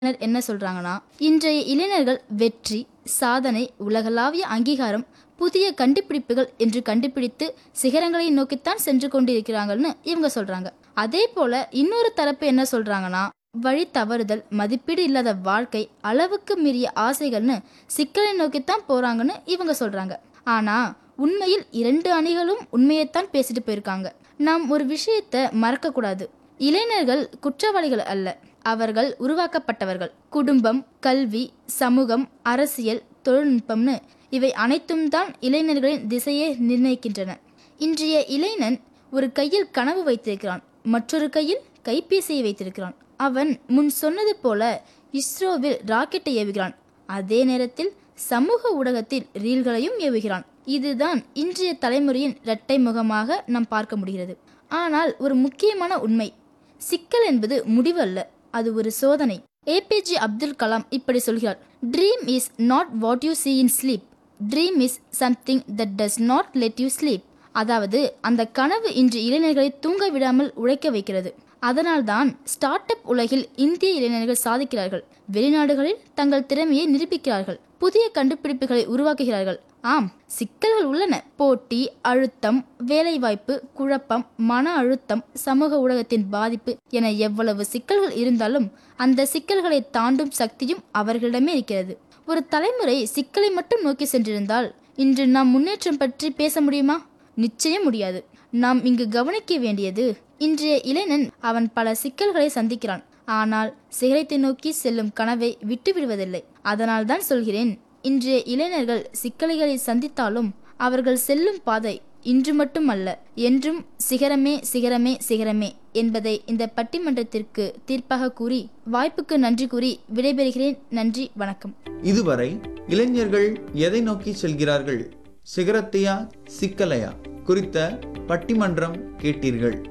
இளைஞர் என்ன சொல்றாங்கன்னா இன்றைய இளைஞர்கள் வெற்றி சாதனை உலகளாவிய அங்கீகாரம் புதிய கண்டுபிடிப்புகள் என்று கண்டுபிடித்து சிகரங்களை நோக்கித்தான் சென்று கொண்டிருக்கிறாங்கன்னு இவங்க சொல்றாங்க அதே போல இன்னொரு தரப்பு என்ன சொல்றாங்கன்னா வழி தவறுதல் மதிப்பீடு இல்லாத வாழ்க்கை அளவுக்கு மீறிய ஆசைகள்னு சிக்கலை நோக்கித்தான் போறாங்கன்னு இவங்க சொல்றாங்க ஆனா உண்மையில் இரண்டு அணிகளும் உண்மையைத்தான் பேசிட்டு போயிருக்காங்க நாம் ஒரு விஷயத்தை மறக்க கூடாது இளைஞர்கள் குற்றவாளிகள் அல்ல அவர்கள் உருவாக்கப்பட்டவர்கள் குடும்பம் கல்வி சமூகம் அரசியல் தொழில்நுட்பம்னு இவை அனைத்தும் தான் இளைஞர்களின் திசையை நிர்ணயிக்கின்றன இன்றைய இளைஞன் ஒரு கையில் கனவு வைத்திருக்கிறான் மற்றொரு கையில் கைபேசியை வைத்திருக்கிறான் அவன் முன் சொன்னது போல இஸ்ரோவில் ராக்கெட்டை ஏவுகிறான் அதே நேரத்தில் சமூக ஊடகத்தில் ரீல்களையும் ஏவுகிறான் இதுதான் இன்றைய தலைமுறையின் இரட்டை முகமாக நாம் பார்க்க முடிகிறது ஆனால் ஒரு முக்கியமான உண்மை சிக்கல் என்பது முடிவல்ல அது ஒரு சோதனை ஏபிஜே அப்துல் கலாம் இப்படி சொல்கிறார் dream is not what you see in sleep dream is something that does not let you sleep அதாவது அந்த கனவு இன்று இளைஞர்களை தூங்க விடாமல் உழைக்க வைக்கிறது அதனால்தான் ஸ்டார்ட் அப் உலகில் இந்திய இளைஞர்கள் சாதிக்கிறார்கள் வெளிநாடுகளில் தங்கள் திறமையை நிரூபிக்கிறார்கள் புதிய கண்டுபிடிப்புகளை உருவாக்குகிறார்கள் ஆம் சிக்கல்கள் உள்ளன போட்டி அழுத்தம் வேலைவாய்ப்பு குழப்பம் மன அழுத்தம் சமூக ஊடகத்தின் பாதிப்பு என எவ்வளவு சிக்கல்கள் இருந்தாலும் அந்த சிக்கல்களை தாண்டும் சக்தியும் அவர்களிடமே இருக்கிறது ஒரு தலைமுறை சிக்கலை மட்டும் நோக்கி சென்றிருந்தால் இன்று நாம் முன்னேற்றம் பற்றி பேச முடியுமா நிச்சயம் முடியாது நாம் இங்கு கவனிக்க வேண்டியது இன்றைய இளைஞன் அவன் பல சிக்கல்களை சந்திக்கிறான் ஆனால் சிகரத்தை நோக்கி செல்லும் கனவை விட்டுவிடுவதில்லை அதனால்தான் சொல்கிறேன் இன்றைய இளைஞர்கள் சிக்கல்களை சந்தித்தாலும் அவர்கள் செல்லும் பாதை இன்று மட்டும் அல்ல என்றும் சிகரமே சிகரமே சிகரமே என்பதை இந்த பட்டிமன்றத்திற்கு தீர்ப்பாக கூறி வாய்ப்புக்கு நன்றி கூறி விடைபெறுகிறேன் நன்றி வணக்கம் இதுவரை இளைஞர்கள் எதை நோக்கி செல்கிறார்கள் சிகரத்தையா சிக்கலையா குறித்த பட்டிமன்றம் கேட்டீர்கள்